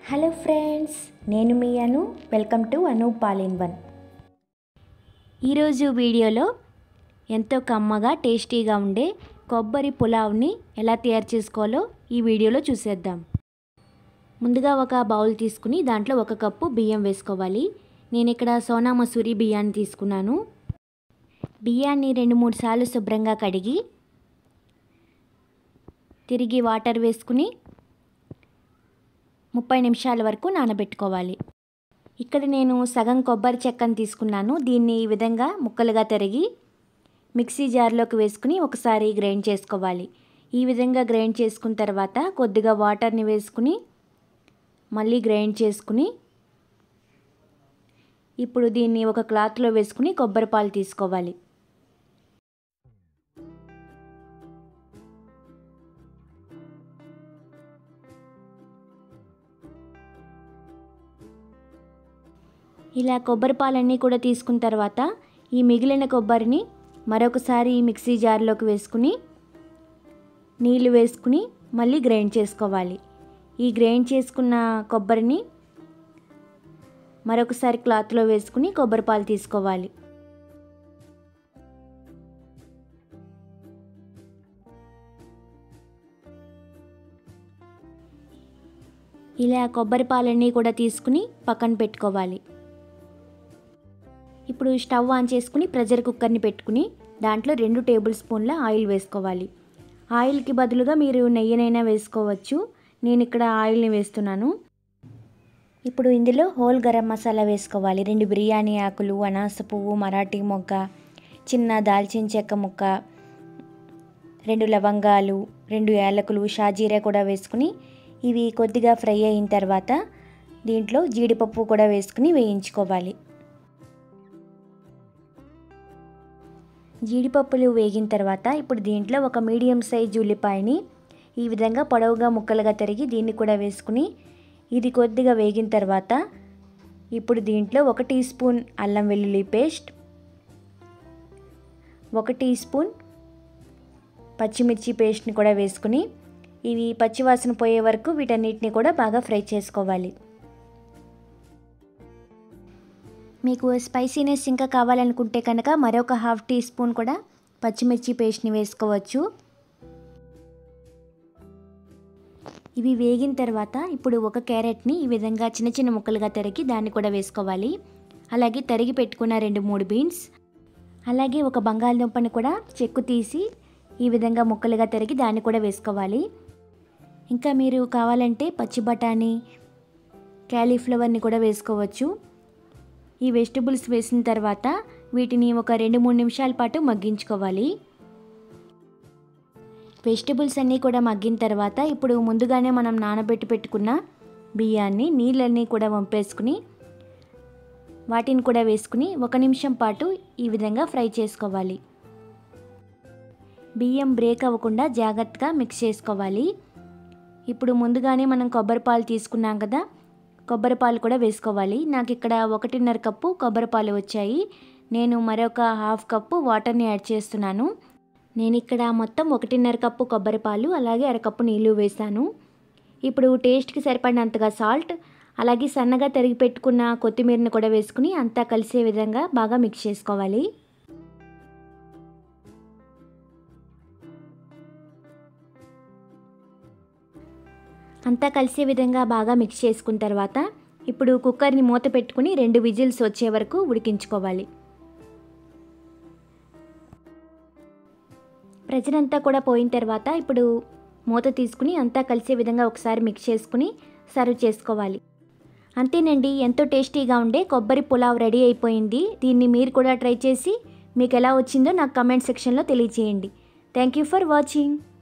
hello friends నేను మీ Anu welcome to Anu pal in one ఈరోజు వీడియోలో ఎంతో కమ్మగా టేస్టీగా ఉండే కొబ్బరి పులావ్ని ఎలా తయారు చేసుకోవాలో ఈ వీడియోలో చూసేద్దాం ముందుగా ఒక బౌల్ తీసుకుని దాంట్లో ఒక కప్పు బియ్యం వేసుకోవాలి నేను ఇక్కడ సోనా మసూరి బియ్యాన్ని తీసుకున్నాను బియ్యాన్ని రెండు మూడు సార్లు శుభ్రంగా కడిగి తిరిగి వాటర్ వేసుకుని ముప్పై నిమిషాల వరకు నానబెట్టుకోవాలి ఇక్కడ నేను సగం కొబ్బరి చెక్కను తీసుకున్నాను దీన్ని ఈ విధంగా ముక్కలుగా తరిగి మిక్సీ జార్లోకి వేసుకుని ఒకసారి గ్రైండ్ చేసుకోవాలి ఈ విధంగా గ్రైండ్ చేసుకున్న తర్వాత కొద్దిగా వాటర్ని వేసుకుని మళ్ళీ గ్రైండ్ చేసుకుని ఇప్పుడు దీన్ని ఒక క్లాత్లో వేసుకుని కొబ్బరి పాలు తీసుకోవాలి ఇలా కొబ్బరి పాలన్నీ కూడా తీసుకున్న తర్వాత ఈ మిగిలిన కొబ్బరిని మరొకసారి ఈ మిక్సీ జార్లోకి వేసుకుని నీళ్లు వేసుకుని మళ్ళీ గ్రైండ్ చేసుకోవాలి ఈ గ్రైండ్ చేసుకున్న కొబ్బరిని మరొకసారి క్లాత్లో వేసుకుని కొబ్బరి పాలు తీసుకోవాలి ఇలా కొబ్బరి పాలన్నీ కూడా తీసుకుని పక్కన పెట్టుకోవాలి ఇప్పుడు స్టవ్ ఆన్ చేసుకుని ప్రెషర్ కుక్కర్ని పెట్టుకుని దాంట్లో రెండు టేబుల్ స్పూన్ల ఆయిల్ వేసుకోవాలి ఆయిల్కి బదులుగా మీరు నెయ్యినైనా వేసుకోవచ్చు నేను ఇక్కడ ఆయిల్ని వేస్తున్నాను ఇప్పుడు ఇందులో హోల్ గరం మసాలా వేసుకోవాలి రెండు బిర్యానీ ఆకులు అనాస పువ్వు మరాఠీ మొగ్గ చిన్న దాల్చిన చెక్క ముక్క రెండు లవంగాలు రెండు యాలకులు షాజీరా కూడా వేసుకుని ఇవి కొద్దిగా ఫ్రై అయిన తర్వాత దీంట్లో జీడిపప్పు కూడా వేసుకుని వేయించుకోవాలి జీడిపప్పులు వేగిన తర్వాత ఇప్పుడు దీంట్లో ఒక మీడియం సైజ్ ఉల్లిపాయని ఈ విధంగా పొడవుగా ముక్కలుగా తరిగి దీన్ని కూడా వేసుకుని ఇది కొద్దిగా వేగిన తర్వాత ఇప్పుడు దీంట్లో ఒక టీ స్పూన్ అల్లం వెల్లుల్లి పేస్ట్ ఒక టీ స్పూన్ పచ్చిమిర్చి పేస్ట్ని కూడా వేసుకుని ఇవి పచ్చివాసన పోయే వరకు వీటన్నిటిని కూడా బాగా ఫ్రై చేసుకోవాలి మీకు స్పైసీనెస్ ఇంకా కావాలనుకుంటే కనుక మరొక హాఫ్ టీ స్పూన్ కూడా పచ్చిమిర్చి పేస్ట్ని వేసుకోవచ్చు ఇవి వేగిన తర్వాత ఇప్పుడు ఒక క్యారెట్ని ఈ విధంగా చిన్న చిన్న ముక్కలుగా తరిగి దాన్ని కూడా వేసుకోవాలి అలాగే తరిగి పెట్టుకున్న రెండు మూడు బీన్స్ అలాగే ఒక బంగాళదుంపని కూడా చెక్కు తీసి ఈ విధంగా ముక్కలుగా తరిగి దాన్ని కూడా వేసుకోవాలి ఇంకా మీరు కావాలంటే పచ్చి బఠానీ క్యాలీఫ్లవర్ని కూడా వేసుకోవచ్చు ఈ వెజిటబుల్స్ వేసిన తర్వాత వీటిని ఒక రెండు మూడు నిమిషాల పాటు మగ్గించుకోవాలి వెజిటబుల్స్ అన్నీ కూడా మగ్గిన తర్వాత ఇప్పుడు ముందుగానే మనం నానబెట్టి పెట్టుకున్న బియ్యాన్ని నీళ్ళన్నీ కూడా వంపేసుకుని వాటిని కూడా వేసుకుని ఒక నిమిషం పాటు ఈ విధంగా ఫ్రై చేసుకోవాలి బియ్యం బ్రేక్ అవ్వకుండా జాగ్రత్తగా మిక్స్ చేసుకోవాలి ఇప్పుడు ముందుగానే మనం కొబ్బరి పాలు తీసుకున్నాం కదా కొబ్బరి పాలు కూడా వేసుకోవాలి నాకు ఇక్కడ ఒకటిన్నర కప్పు కొబ్బరి పాలు వచ్చాయి నేను మరొక హాఫ్ కప్పు వాటర్ని యాడ్ చేస్తున్నాను నేను ఇక్కడ మొత్తం ఒకటిన్నర కప్పు కొబ్బరి పాలు అలాగే అరకప్పు నీళ్ళు వేసాను ఇప్పుడు టేస్ట్కి సరిపడినంతగా సాల్ట్ అలాగే సన్నగా తరిగి పెట్టుకున్న కొత్తిమీరని కూడా వేసుకుని అంతా కలిసే విధంగా బాగా మిక్స్ చేసుకోవాలి అంతా కలిసే విధంగా బాగా మిక్స్ చేసుకున్న తర్వాత ఇప్పుడు కుక్కర్ని మూత పెట్టుకుని రెండు విజిల్స్ వచ్చే వరకు ఉడికించుకోవాలి ప్రెజర్ అంతా కూడా పోయిన తర్వాత ఇప్పుడు మూత తీసుకుని అంతా కలిసే విధంగా ఒకసారి మిక్స్ చేసుకుని సర్వ్ చేసుకోవాలి అంతేనండి ఎంతో టేస్టీగా ఉండే కొబ్బరి పులావ్ రెడీ అయిపోయింది దీన్ని మీరు కూడా ట్రై చేసి మీకు ఎలా వచ్చిందో నాకు కమెంట్ సెక్షన్లో తెలియచేయండి థ్యాంక్ యూ ఫర్ వాచింగ్